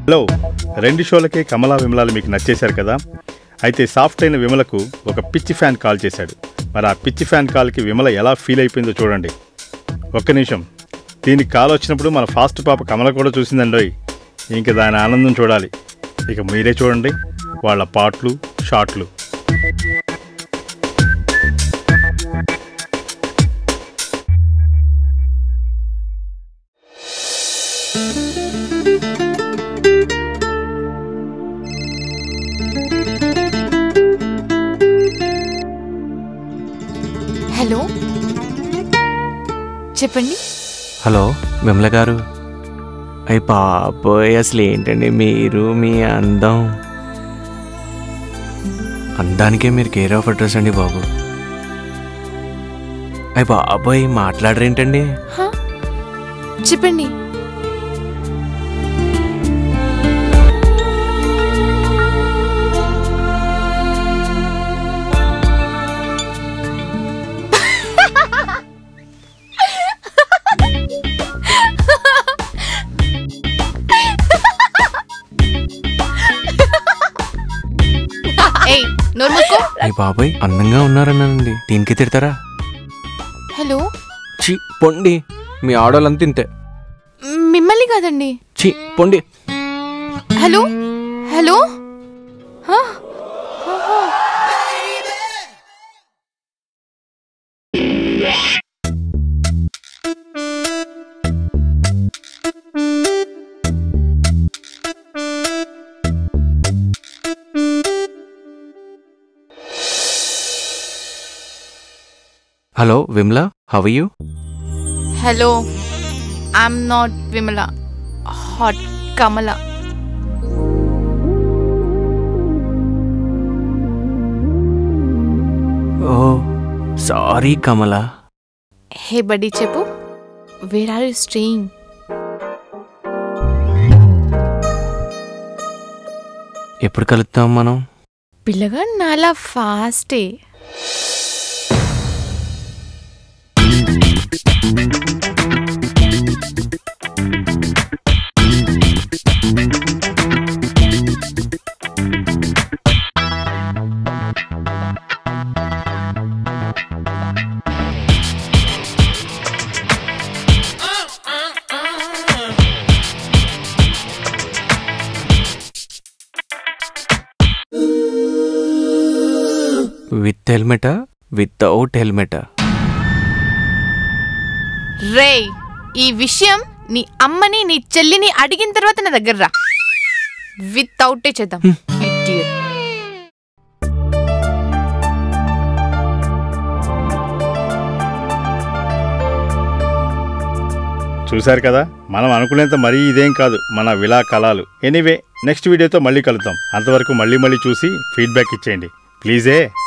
Hello రెండు షోలకే కమలా విమలాలు మీకు నచ్చేశారు కదా అయితే సాఫ్ట్ అయిన విమలకు ఒక పిచ్చి ఫ్యాన్ కాల్ చేశాడు మరి ఆ పిచ్చి ఫ్యాన్ కాల్కి విమల ఎలా ఫీల్ అయిపోయిందో చూడండి ఒక్క నిమిషం దీనికి కాల్ వచ్చినప్పుడు మన ఫాస్ట్ పాప కమల కూడా చూసిందండోయ్ ఇంక దాని ఆనందం చూడాలి ఇక మీరే చూడండి వాళ్ళ పాటలు షాట్లు హలో చెప్పండి హలో విమల గారు అయ్యి బాబోయ్ అసలు ఏంటండి మీరు మీ అందం అందానికే మీరు కేర్ ఆఫ్ అడ్రస్ అండి బాబు అయ్యి బాబోయ్ మాట్లాడరేంటండి హా? చెప్పండి ఏయ్ నోరు మూసుకో అయ్యి బాబోయ్ అందంగా ఉన్నారన్నానండి దీనికి తిడతారా హలో చి పొండి మీ ఆడోళ్ళంతా ఇంతే మిమ్మల్ని కాదండి చి పొండి హలో హలో హా? Hello Vimala how you hello I'm not Vimala హాట్ Kamala oh sorry Kamala hey buddy చెప్పు వేర్ ఆర్ యూ స్టేయింగ్ ఎప్పుడు కలుద్దాం మనం పిల్లగా నాలా ఫాస్టే విత్ హెల్మెటా వితౌట్ హెల్మెటా రే ఈ విషయం నీ అమ్మని నీ చెల్లిని అడిగిన తర్వాత నా దగ్గర రా వితౌటే చేద్దాం Idiot. చూశారు కదా మనం అనుకునేంత మరీ ఇదేం కాదు మన విలా కళాలు ఎనీవే నెక్స్ట్ వీడియోతో మళ్ళీ కలుద్దాం అంతవరకు మళ్ళీ మళ్ళీ చూసి ఫీడ్బ్యాక్ ఇచ్చేయండి ప్లీజే